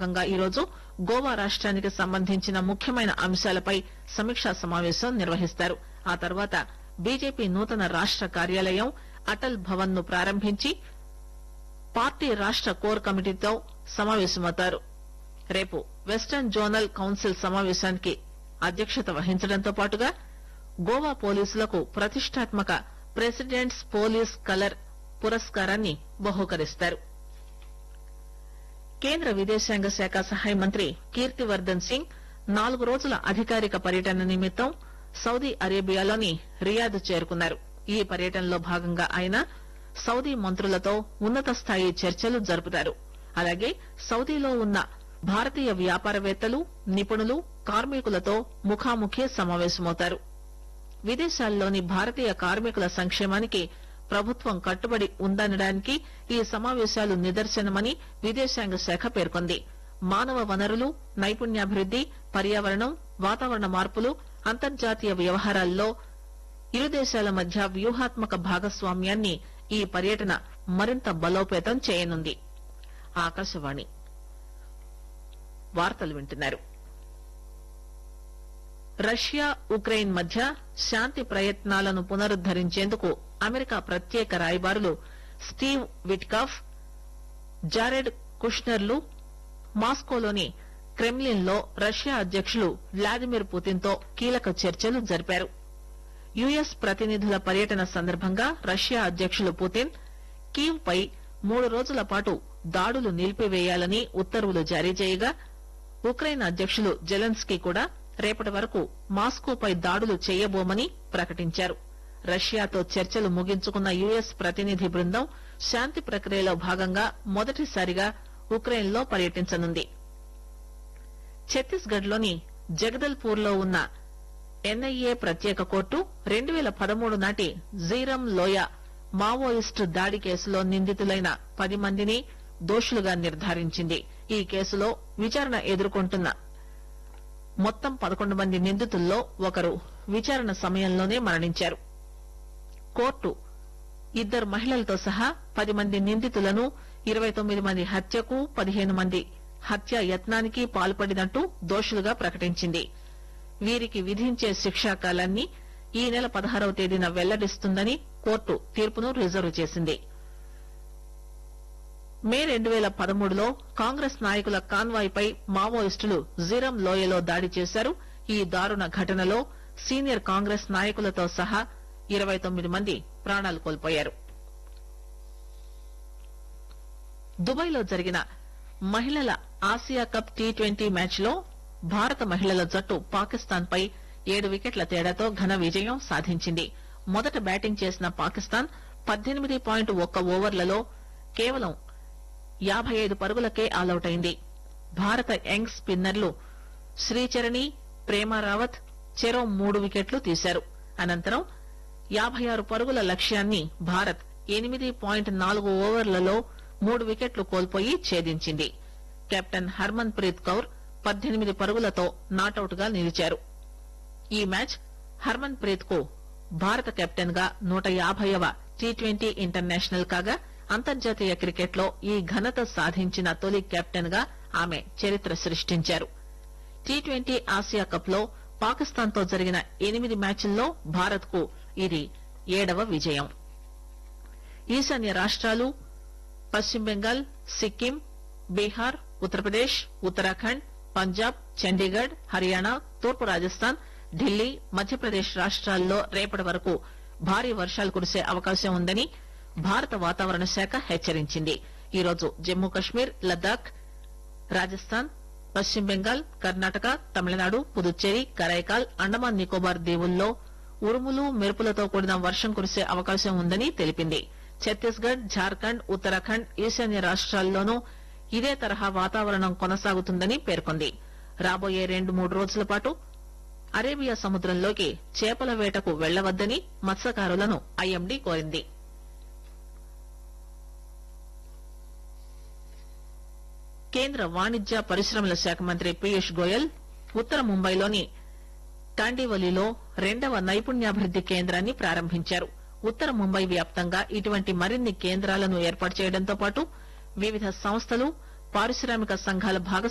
భాగంగా ఈరోజు గోవా రాష్టానికి సంబంధించిన ముఖ్యమైన అంశాలపై సమీక్షా సమావేశం నిర్వహిస్తారు ఆ తర్వాత బీజేపీ నూతన రాష్ట కార్యాలయం అటల్ భవన్ ను ప్రారంభించి పార్టీ రాష్ట కోర్ కమిటీతో సమావేశమవుతారు రేపు వెస్టర్న్ జోనల్ కౌన్సిల్ సమావేశానికి అధ్యక్షత వహించడంతో పాటుగా గోవా పోలీసులకు ప్రతిష్టాత్మక ప్రెసిడెంట్స్ పోలీస్ కలర్ పురస్కారాన్ని బహూకరిస్తారు కేంద్ర విదేశాంగ శాఖ సహాయ మంత్రి కీర్తివర్దన్ సింగ్ నాలుగు రోజుల అధికారిక పర్యటన నిమిత్తం సౌదీ అరేబియాలోని రియాద్ చేరుకున్నారు ఈ పర్యటనలో భాగంగా ఆయన సౌదీ మంత్రులతో ఉన్నత స్థాయి చర్చలు జరుపుతారు అలాగే సౌదీలో ఉన్న భారతీయ వ్యాపారవేత్తలు నిపుణులు కార్మికులతో ముఖాముఖి సమావేశమవుతారు విదేశాల్లోని భారతీయ కార్మికుల సంక్షేమానికి ప్రభుత్వం కట్టుబడి ఉందనడానికి ఈ సమావేశాలు నిదర్శనమని విదేశాంగ శాఖ పేర్కొంది మానవ వనరులు నైపుణ్యాభివృద్ది పర్యావరణం వాతావరణ మార్పులు అంతర్జాతీయ వ్యవహారాల్లో ఇరు దేశాల మధ్య వ్యూహాత్మక భాగస్వామ్యాన్ని ఈ పర్యటన మరింత బలోపేతం చేయనుంది ఆకాశవాణి వార్తలు వింటున్నారు రష్యా ఉక్రెయిన్ మధ్య శాంతి ప్రయత్నాలను పునరుద్దరించేందుకు అమెరికా ప్రత్యేక రాయబారులు స్టీవ్ విట్కాఫ్ జారెడ్ కుష్నర్లు మాస్కోలోని క్రెమ్లిన్ లో రష్యా అధ్యకులు వ్లాదిమిర్ పుతిన్ తో కీలక చర్చలు జరిపారు యుఎస్ ప్రతినిధుల పర్యటన సందర్భంగా రష్యా అధ్యకులు పుతిన్ కీవ్ పై మూడు రోజుల పాటు దాడులు నిలిపివేయాలని ఉత్తర్వులు జారీ చేయగా ఉక్రెయిన్ అధ్యకులు జెలెన్స్కీ కూడా రేపటి వరకు మాస్కోపై దాడులు చేయబోమని ప్రకటించారు రష్యాతో చర్చలు ముగించుకున్న యుఎస్ ప్రతినిధి బృందం శాంతి ప్రక్రియలో భాగంగా మొదటిసారిగా ఉక్రెయిన్ లో పర్యటించనుంది ఛత్తీస్గఢ్ లోని జగదల్పూర్ లో ఉన్న ఎన్ఐఏ ప్రత్యేక కోర్టు రెండు పేల పదమూడు నాటి జీరం లోయ మావోయిస్టు దాడి కేసులో నిందితులైన పది మందిని దోషులుగా నిర్ధారించింది ఈ కేసులో విచారణ ఎదుర్కొంటున్న మొత్తం పదకొండు మంది నిందితుల్లో ఒకరు విచారణ సమయంలోనే మరణించారు కోర్టు ఇద్దరు మహిళలతో సహా పది మంది నిందితులను ఇరవై తొమ్మిది మంది హత్యకు పదిహేను మంది హత్య యత్నానికి పాల్పడినట్టు దోషులుగా ప్రకటించింది వీరికి విధించే శిక్షాకాలాన్ని ఈ నెల పదహారవ తేదీన వెల్లడిస్తుందని కోర్టు తీర్పును రిజర్వ్ చేసింది మే రెండు పేల పదమూడులో కాంగ్రెస్ నాయకుల కాన్వాయ్ పై మావోయిస్టులు జీరం లోయలో దాడి చేశారు ఈ దారుణ ఘటనలో సీనియర్ కాంగ్రెస్ నాయకులతో సహా ఇరవై తొమ్మిది మంది ప్రాణాలు కోల్పోయారు దుబాయ్ లో జరిగిన మహిళల Asia cup T twenty match లో భారత మహిళల జట్టు పాకిస్తాన్ పై ఏడు వికెట్ల తేడాతో ఘన విజయం సాధించింది మొదట బ్యాటింగ్ చేసిన పాకిస్తాన్ పద్దెనిమిది పాయింట్ ఒక్క ఓవర్లలో కేవలం యాబై ఐదు పరుగులకే ఆలౌట్ అయింది భారత యంగ్ స్పిన్నర్లు శ్రీచరణి ప్రేమ రావత్ చెరో మూడు వికెట్లు తీశారు అనంతరం యాబై ఆరు పరుగుల లక్ష్యాన్ని భారత్ ఎనిమిది పాయింట్ నాలుగు ఓవర్లలో మూడు వికెట్లు కోల్పోయి ఛేదించింది కెప్టెన్ హర్మన్ ప్రీత్ కౌర్ పద్దెనిమిది పరుగులతో నాటౌట్ గా నిలిచారు ఈ మ్యాచ్ హర్మన్ ప్రీత్ కు భారత కెప్టెన్ గా నూట యాభైవ టీ ట్వంటీ ఇంటర్నేషనల్ కాగా అంతర్జాతీయ క్రికెట్ లో ఈ ఘనత సాధించిన తొలి కెప్టెన్ గా ఆమె చరిత్ర సృష్టించారు టీ ట్వంటీ ఆసియా కప్ లో పాకిస్తాన్ తో జరిగిన ఎనిమిది మ్యాచ్ల్లో భారత్ కు ఇది ఏడవ విజయం ఈశాన్య రాష్ట్రాలు పశ్చిమ బెంగాల్ సిక్కిం బీహార్ ఉత్తరప్రదేశ్ ఉత్తరాఖండ్ పంజాబ్ చండీగఢ్ హర్యానా తూర్పు రాజస్థాన్ ఢిల్లీ మధ్యప్రదేశ్ రాష్ట్రాల్లో రేపటి వరకు భారీ వర్షాలు కురిసే అవకాశం ఉందని భారత వాతావరణ శాఖ హెచ్చరించింది ఈరోజు జమ్మూ కశ్మీర్ లద్దాఖ్ రాజస్థాన్ పశ్చిమ బెంగాల్ కర్ణాటక తమిళనాడు పుదుచ్చేరి కరైకాల్ అండమాన్ నికోబార్ దీవుల్లో ఉరుములు మెరుపులతో కూడిన వర్షం కురిసే అవకాశం ఉందని తెలిపింది ఛత్తీస్గఢ్ జార్ఖండ్ ఉత్తరాఖండ్ ఈశాన్య రాష్ట్రాల్లోనూ ఇదే తరహా వాతావరణం కొనసాగుతుందని పేర్కొంది రాబోయే రెండు మూడు రోజుల పాటు అరేబియా సముద్రంలోకి చేపల వేటకు వెళ్లవద్దని మత్స్యకారులను ఐఎండీ కోరింది కేంద్ర వాణిజ్య పరిశ్రమల శాఖ మంత్రి పీయూష్ గోయల్ ఉత్తర ముంబైలోని కాండివలిలో రెండవ నైపుణ్యాభివృద్ది కేంద్రాన్ని ప్రారంభించారు ఉత్తర ముంబై వ్యాప్తంగా ఇటువంటి మరిన్ని కేంద్రాలను ఏర్పాటు చేయడంతో పాటు వివిధ సంస్థలు పారిశ్రామిక సంఘాల భాగస్వామ్యం